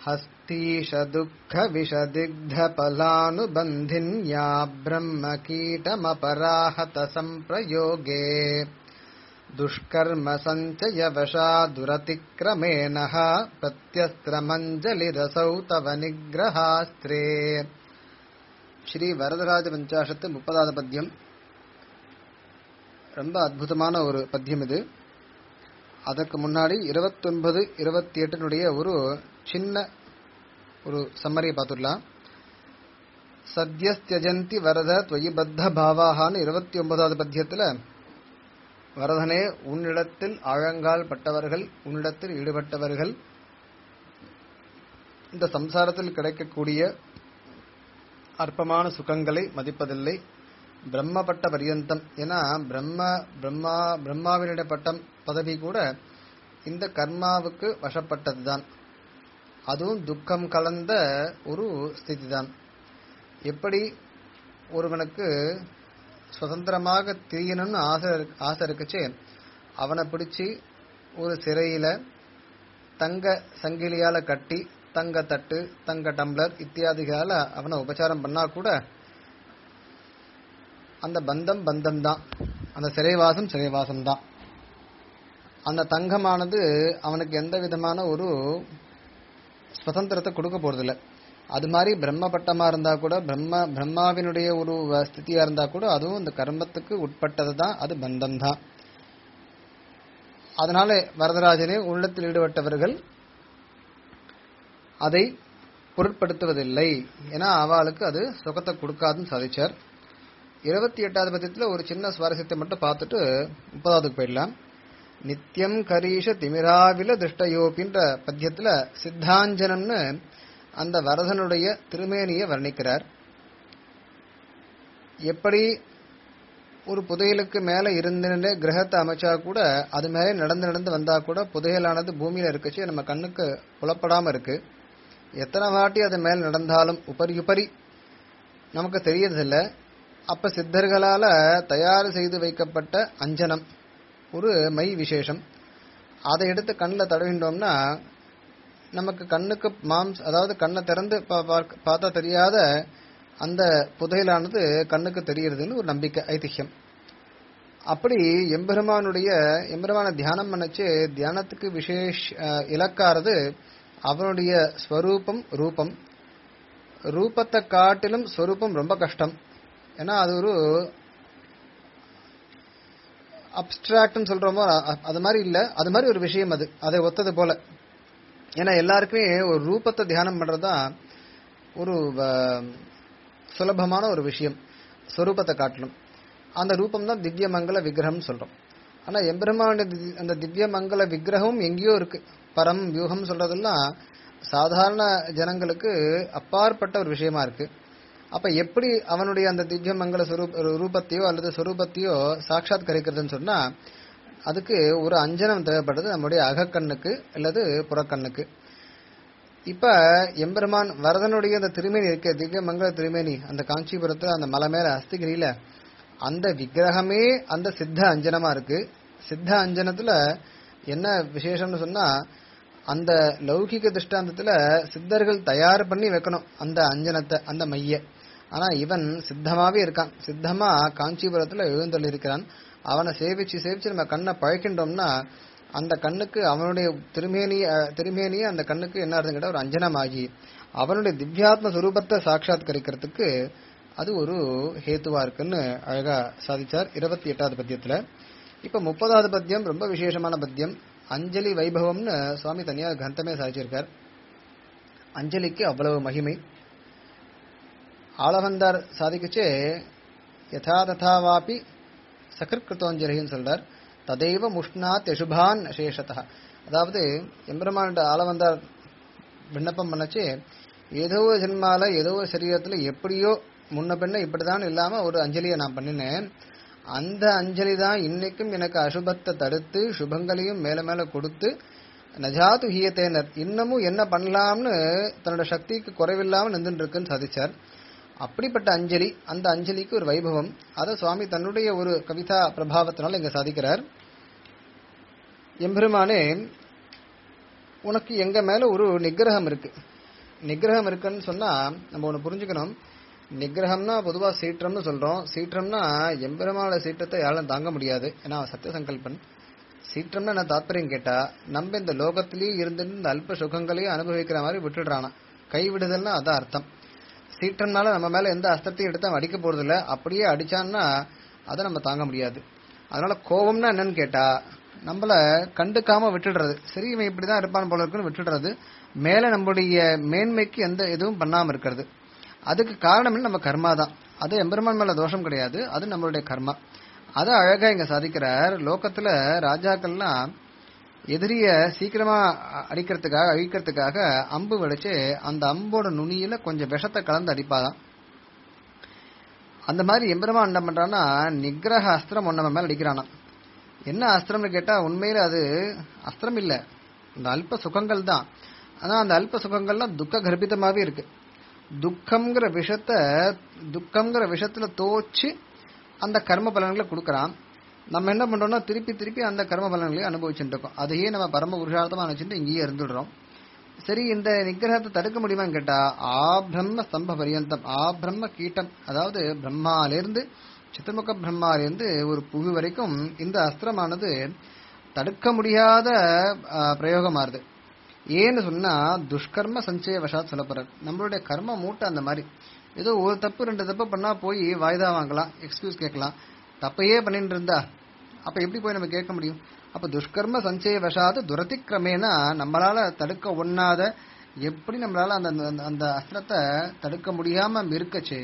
हस्तीशदुःखविषदिग्धफलानुबन्धिन्या ब्रह्मकीटमपराहतसम्प्रयोगे दुष्कर्म सञ्चयवशा दुरतिक्रमेणः प्रत्यस्त्रमञ्जलिरसौ तव निग्रहास्त्रे ஸ்ரீ வரதராஜ பஞ்சாஷத்து முப்பதாவது பத்தியம் ரொம்ப அற்புதமான ஒரு பத்தியம் இது அதற்கு முன்னாடி இருபத்தொன்பது இருபத்தி எட்டினுடைய ஒரு சின்ன ஒரு சம்மரியை பார்த்துடலாம் சத்யஸ்தியஜந்தி வரத துவயி பத்த பாவாகான்னு இருபத்தி ஒன்பதாவது பத்தியத்துல வரதனே உன்னிடத்தில் ஆழங்கால் பட்டவர்கள் உன்னிடத்தில் ஈடுபட்டவர்கள் இந்த சம்சாரத்தில் கிடைக்கக்கூடிய அற்பமான சுகங்களை மதிப்பதில்லை பிரம்மப்பட்ட பரியந்தம் ஏன்னா பிரம்ம பிரம்மா பிரம்மாவினுடைய பட்டம் பதவி கூட இந்த கர்மாவுக்கு வசப்பட்டதுதான் அதுவும் துக்கம் கலந்த ஒரு ஸ்திதி தான் எப்படி ஒருவனுக்கு சுதந்திரமாக திரியணும்னு ஆசை ஆசை இருக்குச்சே அவனை பிடிச்சி ஒரு சிறையில தங்க சங்கிலியால கட்டி தங்க தட்டு தங்க டம்ளர் இத்தியாதிகளால அவனை உபச்சாரம் பண்ணா கூட அந்த பந்தம் பந்தம் தான் அந்த சிறைவாசம் சிறைவாசம் தான் அந்த தங்கமானது அவனுக்கு எந்த விதமான ஒரு சுதந்திரத்தை கொடுக்க போறதில்ல அது மாதிரி பிரம்ம பட்டமா இருந்தா கூட பிரம்ம பிரம்மாவினுடைய ஒரு ஸ்திதியா இருந்தா கூட அதுவும் இந்த கர்மத்துக்கு உட்பட்டது தான் அது பந்தம் தான் அதனால வரதராஜனே உள்ளத்தில் ஈடுபட்டவர்கள் அதை பொருட்படுத்துவதில்லை ஏன்னா அவளுக்கு அது சுகத்தை கொடுக்காதுன்னு சாதிச்சார் இருபத்தி எட்டாவது பத்தியத்தில் ஒரு சின்ன சுவாரஸ்யத்தை மட்டும் பார்த்துட்டு முப்பதாவதுக்கு போயிடலாம் நித்தியம் கரீஷ திமிராவில திருஷ்டயோப்பின்ற பத்தியத்துல சித்தாஞ்சனம்னு அந்த வரதனுடைய திருமேனியை வர்ணிக்கிறார் எப்படி ஒரு புதையலுக்கு மேல இருந்து கிரகத்தை அமைச்சா கூட அது மேலே நடந்து நடந்து வந்தா கூட புதையலானது பூமியில இருக்குச்சு நம்ம கண்ணுக்கு புலப்படாம இருக்கு எத்தனை வாட்டி அது மேல் நடந்தாலும் உபரி உபரி நமக்கு தெரியறதில்ல அப்ப சித்தர்களால தயார் செய்து வைக்கப்பட்ட அஞ்சனம் ஒரு மை விசேஷம் அதை எடுத்து கண்ணில் தடவிண்டோம்னா நமக்கு கண்ணுக்கு மாம்ஸ் அதாவது கண்ணை திறந்து பார்த்தா தெரியாத அந்த புதையலானது கண்ணுக்கு தெரிகிறதுன்னு ஒரு நம்பிக்கை ஐதிஹ்யம் அப்படி எம்பெருமானுடைய எம்பெருமான தியானம் பண்ணச்சு தியானத்துக்கு விசேஷ இலக்காறது அவனுடைய ஸ்வரூபம் ரூபம் ரூபத்தை காட்டிலும் ஸ்வரூபம் ரொம்ப கஷ்டம் ஏன்னா அது ஒரு அப்டிராக்ட்னு சொல்றோமோ அது மாதிரி இல்ல அது மாதிரி ஒரு விஷயம் அது அதை ஒத்தது போல ஏன்னா எல்லாருக்குமே ஒரு ரூபத்தை தியானம் பண்றதுதான் ஒரு சுலபமான ஒரு விஷயம் ஸ்வரூபத்தை காட்டணும் அந்த ரூபம் தான் திவ்ய மங்கள விக்கிரகம் சொல்றோம் ஆனா எம்பெருமானுடைய அந்த திவ்ய மங்கள விக்கிரகம் எங்கேயோ இருக்கு பரம் வியூகம் சொல்றதெல்லாம் சாதாரண ஜனங்களுக்கு அப்பாற்பட்ட ஒரு விஷயமா இருக்கு அப்ப எப்படி அவனுடைய அந்த திவ்ய மங்கள ரூபத்தையோ அல்லது ஸ்வரூபத்தையோ சாட்சாத்கரிக்கிறதுன்னு சொன்னா அதுக்கு ஒரு அஞ்சனம் தேவைப்படுது நம்முடைய அகக்கண்ணுக்கு அல்லது புறக்கண்ணுக்கு இப்ப எம்பெருமான் வரதனுடைய அந்த திருமேனி இருக்க திவ்ய மங்கள திருமேனி அந்த காஞ்சிபுரத்துல அந்த மலை மேல அஸ்திகிரியில அந்த விக்கிரகமே அந்த சித்த அஞ்சனமா இருக்கு சித்த அஞ்சனத்துல என்ன விசேஷம்னு சொன்னா அந்த லௌகிக திருஷ்டாந்தத்துல சித்தர்கள் தயார் பண்ணி வைக்கணும் அந்த அஞ்சனத்தை அந்த மைய ஆனா இவன் சித்தமாவே இருக்கான் சித்தமா காஞ்சிபுரத்துல எழுந்தல் இருக்கிறான் அவனை சேவிச்சு சேவிச்சு நம்ம கண்ணை பழக்கின்றோம்னா அந்த கண்ணுக்கு அவனுடைய திருமேனிய திருமேனிய அந்த கண்ணுக்கு என்ன அர்த்தம் கேட்டா ஒரு அஞ்சனமாகி அவனுடைய திவ்யாத்ம சுரூபத்தை சாட்சாத்கரிக்கிறதுக்கு அது ஒரு ஹேத்துவா இருக்குன்னு அழகா சாதிச்சார் இருபத்தி எட்டாவது பத்தியத்துல இப்ப முப்பதாவது பத்தியம் ரொம்ப விசேஷமான பத்தியம் அஞ்சலி வைபவம்னு சுவாமி தனியா கந்தமே சாதிச்சிருக்கார் அஞ்சலிக்கு அவ்வளவு மகிமை ஆளவந்தார் சாதிக்குச்சே யதா ததாவாபி சகிருத்தோஞ்சலின்னு சொல்றார் ததைவ முஷ்ணாத் யசுபான் சேஷதா அதாவது எம்பெருமான் ஆளவந்தார் விண்ணப்பம் பண்ணச்சு ஏதோ ஒரு ஜென்மால ஏதோ ஒரு சரீரத்துல எப்படியோ முன்ன பின்ன இப்படிதான் இல்லாம ஒரு அஞ்சலியை நான் பண்ணினேன் அந்த அஞ்சலி தான் இன்னைக்கும் எனக்கு அசுபத்தை தடுத்து சுபங்களையும் மேல மேல கொடுத்து நஜாத்து ஹியத்தேனர் இன்னமும் என்ன பண்ணலாம்னு தன்னோட சக்திக்கு குறைவில்லாம நின்று இருக்குன்னு சாதிச்சார் அப்படிப்பட்ட அஞ்சலி அந்த அஞ்சலிக்கு ஒரு வைபவம் அதை சுவாமி தன்னுடைய ஒரு கவிதா பிரபாவத்தினால இங்க சாதிக்கிறார் எம்பெருமானே உனக்கு எங்க மேல ஒரு நிகிரகம் இருக்கு நிகிரகம் இருக்குன்னு சொன்னா நம்ம ஒண்ணு புரிஞ்சுக்கணும் நிகிரகம்னா பொதுவா சீற்றம்னு சொல்றோம் சீற்றம்னா எம்பெருமானோட சீற்றத்தை யாரும் தாங்க முடியாது ஏன்னா அவன் சத்திய சங்கல்பன் சீற்றம்னா என்ன தாத்பரியம் கேட்டா நம்ம இந்த லோகத்திலேயே இருந்துட்டு இந்த அல்ப சுகங்களையும் அனுபவிக்கிற மாதிரி விட்டுடுறானா கைவிடுதல்னா அதான் அர்த்தம் சீற்றம்னால நம்ம மேல எந்த அஸ்திரத்தையும் எடுத்து அவன் அடிக்க போறது இல்ல அப்படியே அடிச்சான்னா அதை நம்ம தாங்க முடியாது அதனால கோபம்னா என்னன்னு கேட்டா நம்மள கண்டுக்காம விட்டுடுறது சரி இவன் இப்படிதான் இருப்பான் போல இருக்குன்னு விட்டுடுறது மேல நம்மளுடைய மேன்மைக்கு எந்த எதுவும் பண்ணாம இருக்கிறது அதுக்கு காரணம் என்ன? நம்ம கர்மா தான் அது எம்பெருமான் மேல தோஷம் கிடையாது அது நம்மளுடைய கர்மா அதை அழகா இங்க சாதிக்கிறார் லோகத்துல ராஜாக்கள்லாம் எதிரிய சீக்கிரமா அ- அடிக்கிறதுக்காக அழிக்கிறதுக்காக அம்பு வெடிச்சு அந்த அம்போட நுனியில கொஞ்சம் விஷத்தை கலந்து அடிப்பாதான் அந்த மாதிரி எம்பெருமான் என்ன பண்றான்னா நிகிரக அஸ்திரம் ஒன்னு நம்ம மேல அடிக்கிறானா என்ன அஸ்திரம்னு கேட்டா உண்மையில அது அஸ்திரம் இல்ல இந்த அல்ப சுகங்கள் தான் ஆனா அந்த அல்ப சுகங்கள்லாம் துக்க கர்ப்பிதமாவே இருக்கு துக்கம்ங்கிற விஷத்தை துக்கம்ங்கிற விஷத்துல தோச்சு அந்த கர்ம பலன்களை கொடுக்கறான் நம்ம என்ன பண்றோம்னா திருப்பி திருப்பி அந்த கர்ம பலன்களை அனுபவிச்சுட்டு இருக்கோம் அதையே நம்ம பரம புருஷார்த்தமா நினைச்சிட்டு இங்கேயே இருந்துடுறோம் சரி இந்த நிகிரகத்தை தடுக்க முடியுமான்னு கேட்டா ஆ பிரம்ம ஸ்தம்ப பரியந்தம் ஆ பிரம்ம கீட்டம் அதாவது பிரம்மாலிருந்து சித்திரமுக பிரம்மாலிருந்து ஒரு புவி வரைக்கும் இந்த அஸ்திரமானது தடுக்க முடியாத ஆ, பிரயோகமாறுது ஏன்னு சொன்னா துஷ்கர்ம சஞ்சய வசாத் சொல்லப்படுறது நம்மளுடைய கர்ம மூட்டை அந்த மாதிரி ஏதோ ஒரு தப்பு ரெண்டு தப்பு பண்ணா போய் வாய்தா வாங்கலாம் எக்ஸ்கியூஸ் கேட்கலாம் தப்பையே பண்ணிட்டு இருந்தா அப்ப எப்படி போய் நம்ம கேட்க முடியும் அப்ப துஷ்கர்ம சஞ்சய வசாது துரதிக்கிரமேனா நம்மளால தடுக்க ஒண்ணாத எப்படி நம்மளால அந்த அந்த- அந்த அஸ்திரத்தை தடுக்க முடியாம இருக்கச்சு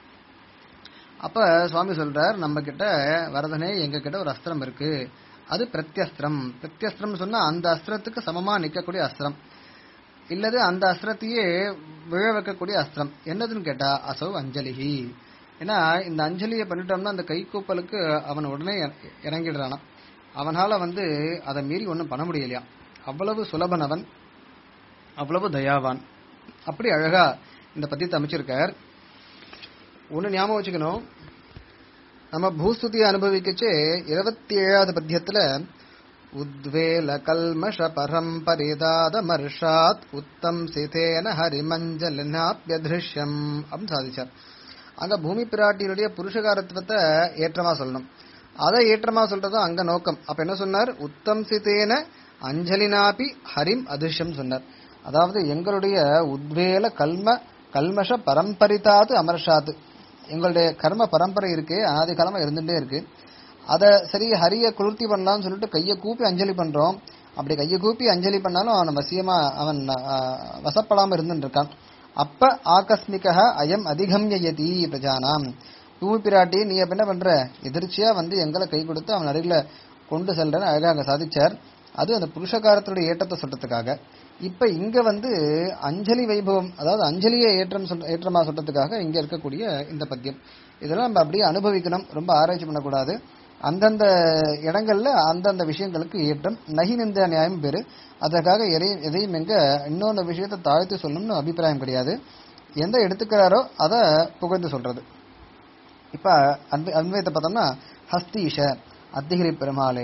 அப்ப சுவாமி சொல்றார் நம்ம கிட்ட வரதனே எங்க கிட்ட ஒரு அஸ்திரம் இருக்கு அது பிரத்யஸ்திரம் பிரத்யஸ்திரம் சொன்னா அந்த அஸ்திரத்துக்கு சமமா நிக்கக்கூடிய அஸ்திரம் இல்லது அந்த அஸ்திரத்தையே விழ வைக்கக்கூடிய அஸ்திரம் என்னதுன்னு கேட்டா அசௌ அஞ்சலிஹி ஏன்னா இந்த அஞ்சலியை பண்ணிட்டோம்னா அந்த கைகூப்பலுக்கு அவன் உடனே இற- இறங்கிடுறானாம் அவனால வந்து அதை மீறி ஒன்றும் பண்ண முடியலையா அவ்வளவு சுலபன் அவன் அவ்வளவு தயாவான் அப்படி அழகா இந்த பத்தியத்தை அமைச்சிருக்கார் ஒண்ணு ஞாபகம் வச்சுக்கணும் நம்ம பூஸ்துதியை அனுபவிக்கச்சே இருபத்தி ஏழாவது பத்தியத்துல உத்வேல கல்மஷ பரம் பரிதாத மர்ஷாத் உத்தம் சிதேன ஹரிமஞ்சலினாப்யதிருஷ்யம் அப்படின்னு சாதிச்சார் அங்க பூமி பிராட்டியினுடைய புருஷகாரத்துவத்தை ஏற்றமா சொல்லணும் அதை ஏற்றமா சொல்றதும் அங்க நோக்கம் அப்ப என்ன சொன்னார் உத்தம் சிதேன அஞ்சலினாபி ஹரிம் அதிர்ஷ்யம் சொன்னார் அதாவது எங்களுடைய உத்வேல கல்ம கல்மஷ பரம்பரிதாது அமர்ஷாத்து எங்களுடைய கர்ம பரம்பரை இருக்கு அனாதி காலமா இருந்துட்டே இருக்கு அத சரி ஹரிய குளிர்த்தி பண்ணலாம்னு சொல்லிட்டு கையை கூப்பி அஞ்சலி பண்றோம் அப்படி கையை கூப்பி அஞ்சலி பண்ணாலும் அவன் வசியமா அவன் ஆஹ், வசப்படாம இருந்துட்டு இருக்கான் அப்ப ஆகஸ்மிக அயம் அதிகம்யதி பிரஜானாம் பூமி பிராட்டி நீ அப்ப என்ன பண்ற எதிர்ச்சியா வந்து எங்களை கை கொடுத்து அவன் அருகில கொண்டு செல்றன்னு அழகா அங்க சாதிச்சார் அது அந்த புருஷகாரத்துடைய ஏற்றத்தை சொல்றதுக்காக இப்ப இங்க வந்து அஞ்சலி வைபவம் அதாவது அஞ்சலியை ஏற்றம் சொல்ற- ஏற்றமா சொல்றதுக்காக இங்க இருக்கக்கூடிய இந்த பத்தியம் இதெல்லாம் நம்ம அப்படியே அனுபவிக்கணும் ரொம்ப ஆராய்ச்சி பண்ணக்கூடாது அந்தந்த இடங்கள்ல அந்தந்த விஷயங்களுக்கு ஏற்றம் நகி நிந்த நியாயம் பேரு அதற்காக எதையும் எதையும் எங்க இன்னொன்று விஷயத்தை தாழ்த்தி சொல்லணும்னு அபிப்பிராயம் கிடையாது எந்த எடுத்துக்கிறாரோ அதை புகழ்ந்து சொல்றது இப்ப அன்பு அன்வயத்தை பார்த்தோம்னா ஹஸ்தீஷ அத்திகிரி பெருமாளே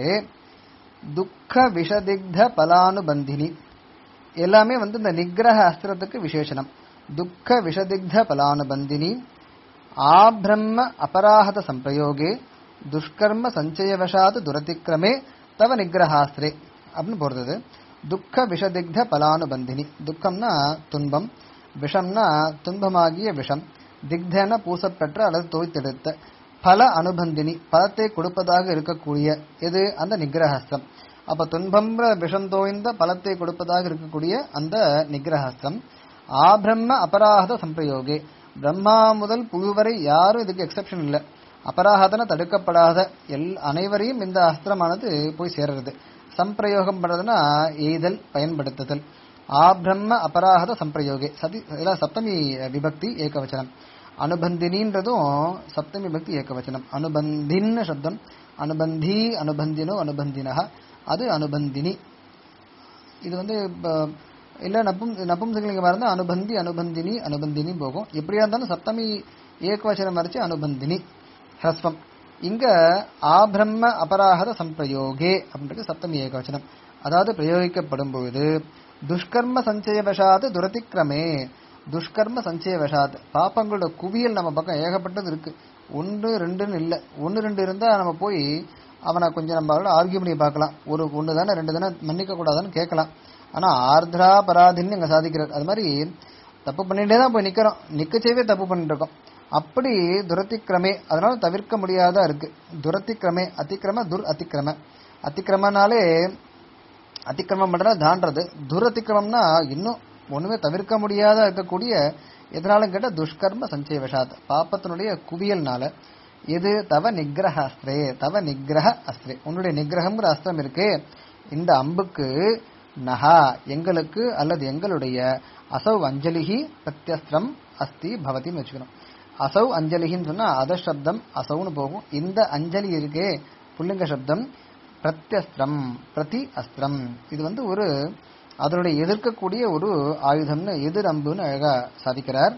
துக்க விஷதிக்த பலானுபந்தினி எல்லாமே வந்து இந்த நிக்கிரக அஸ்திரத்துக்கு விசேஷனம் துக்க விஷதிக்த பலானுபந்தினி ஆபிரம்ம அபராஹத சம்பிரயோகே துஷ்கர்ம சஞ்சயவசாத் துரதிக்கிரமே தவ நிகிரகாஸ்திரே அப்படின்னு போடுறது துக்க விஷதிக்த பலானுபந்தினி துக்கம்னா துன்பம் விஷம்னா துன்பமாகிய விஷம் திக்தன பூசப்பெற்ற அல்லது தோய்த்தெடுத்த பல அனுபந்தினி பலத்தை கொடுப்பதாக இருக்கக்கூடிய எது அந்த நிகிரஹஸ்திரம் அப்ப துன்பம்ன்ற விஷம் தோய்ந்த பலத்தை கொடுப்பதாக இருக்கக்கூடிய அந்த நிகிரஹஸ்திரம் ஆபிரம்ம அபராத சம்பிரயோகே பிரம்மா முதல் புழு வரை யாரும் இதுக்கு எக்ஸெப்ஷன் இல்லை அபராதன தடுக்கப்படாத எல் அனைவரையும் இந்த அஸ்திரமானது போய் சேர்றது சம்பிரயோகம் பண்றதுன்னா எய்தல் பயன்படுத்துதல் ஆபிரம்ம அபராத சம்பிரயோகே சதி இதெல்லாம் சப்தமி விபக்தி ஏகவச்சனம் அனுபந்தினின்றதும் சப்தமி விபக்தி ஏகவச்சனம் அனுபந்தின்னு சப்தம் அனுபந்தி அனுபந்தினோ அனுபந்தினஹ அது அனுபந்தினி இது வந்து ப- இல்ல நப்பும் நப்பும்சகலிங்கமா இருந்தா அனுபந்தி அனுபந்தினி அனுபந்தினி போகும் எப்படியா இருந்தாலும் சப்தமி ஏகவச்சனம் வரைச்சு அனுபந்தினி ஹ்ரஸ்வம் இங்க ஆபிரம்ம அபராகத சம்பிரயோகே அப்படின்றது சப்தமி ஏகவச்சனம் அதாவது பிரயோகிக்கப்படும் பொழுது துஷ்கர்ம சஞ்சய வசாத் துரதிக்கிரமே துஷ்கர்ம சஞ்சய வசாத் பாப்பங்களோட குவியல் நம்ம பக்கம் ஏகப்பட்டது இருக்கு ஒன்று ரெண்டுன்னு இல்லை ஒன்று ரெண்டு இருந்தா நம்ம போய் அவனை கொஞ்சம் நம்ம ஆர்கியூ பண்ணி பார்க்கலாம் ஒரு ஒன்று தானே ரெண்டு தானே மன்னிக்க கூடாதுன்னு கேட்கலாம் ஆனா ஆர்திரா பராதின்னு இங்க சாதிக்கிறார் அது மாதிரி தப்பு பண்ணிட்டே தான் போய் நிக்கிறோம் நிக்கச்சேவே தப்பு பண்ணிட்டு இருக்கோம் அப்படி துரத்திக்கிரமே அதனால தவிர்க்க முடியாதா இருக்கு துரத்திக்கிரமே அத்திக்கிரம துர் அத்திக்கிரம அத்திக்கிரமனாலே அத்திக்கிரமம் பண்ற தாண்டது துர் அத்திக்கிரமம்னா இன்னும் ஒண்ணுமே தவிர்க்க முடியாத இருக்கக்கூடிய எதனாலும் கேட்ட துஷ்கர்ம சஞ்சய விஷாத் பாப்பத்தினுடைய குவியல்னால இது தவ நிகிரக அஸ்திரே தவ நிகிரக அஸ்திரே உன்னுடைய நிகிரகம்ங்கிற அஸ்திரம் இருக்கு இந்த அம்புக்கு நகா எங்களுக்கு அல்லது எங்களுடைய அசௌ அஞ்சலிகி பிரத்யஸ்திரம் அஸ்தி பவதின்னு வச்சுக்கணும் அசௌ அஞ்சலிகின்னு சொன்னா அத சப்தம் அசௌன்னு போகும் இந்த அஞ்சலி இருக்கே புல்லிங்க சப்தம் பிரத்யஸ்திரம் பிரதி அஸ்திரம் இது வந்து ஒரு அதனுடைய எதிர்க்கக்கூடிய ஒரு ஆயுதம்னு எதிர் அம்புன்னு அழகா சாதிக்கிறார்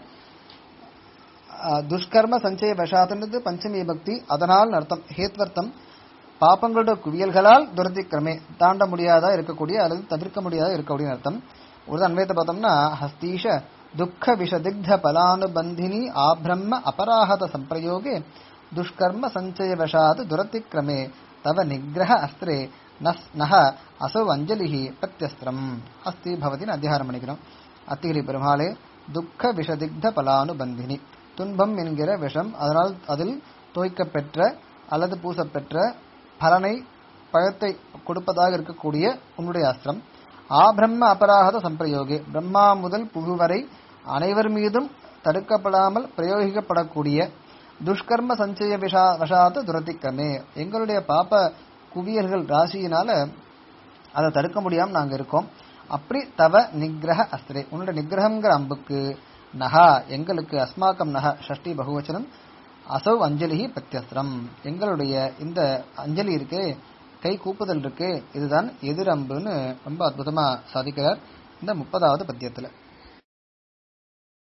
அஹ், துஷ்கர்ம சஞ்சய வசாத்துன்றது பஞ்சமி பக்தி அதனால் அர்த்தம் ஹேத்வர்த்தம் பாப்பங்களோட குவியல்களால் துரதிக்கிரமே தாண்ட முடியாதா இருக்கக்கூடிய அல்லது தவிர்க்க முடியாத இருக்கக்கூடிய அர்த்தம் ஒரு அன்வயத்தை பார்த்தோம்னா ஹஸ்தீஷ துக்க விஷதிக்த பலானுபந்தினி ஆப்ரம்ம அபராஹத சம்பிரயோகே துஷ்கர்ம சஞ்சய வசாத் துரதிக்கிரமே தவ நிகிரக அஸ்திரே நஸ் நக அசௌ அஞ்சலிஹி பிரத்யஸ்திரம் அஸ்தி பவதின்னு அத்தியாரம் பண்ணிக்கிறோம் அத்திகிரி பெருமாளே துக்க விஷதிக்த பலானுபந்தினி துன்பம் என்கிற விஷம் அதனால் அதில் தோய்க்கப்பெற்ற அல்லது பூசப்பெற்ற பலனை பழத்தை கொடுப்பதாக இருக்கக்கூடிய உன்னுடைய அஸ்திரம் ஆபிரம்ம அபராகத சம்பிரயோகே பிரம்மா முதல் புகு வரை அனைவர் மீதும் தடுக்கப்படாமல் பிரயோகிக்கப்படக்கூடிய துஷ்கர்ம சஞ்சய விஷா வசாத துரதிக்கமே எங்களுடைய பாப்ப குவியல்கள் ராசியினால அதை தடுக்க முடியாம நாங்க இருக்கோம் அப்படி தவ நிகிரக அஸ்திரே உன்னோட நிகிரகம்ங்கிற அம்புக்கு நகா எங்களுக்கு அஸ்மாக்கம் நக ஷஷ்டி பகுவச்சனம் அசௌ அஞ்சலி பிரத்யஸ்திரம் எங்களுடைய இந்த அஞ்சலி இருக்கே கை கூப்புதல் இருக்கே இதுதான் எதிரம்புன்னு ரொம்ப அற்புதமா சாதிக்கிறார் இந்த முப்பதாவது பத்தியத்துல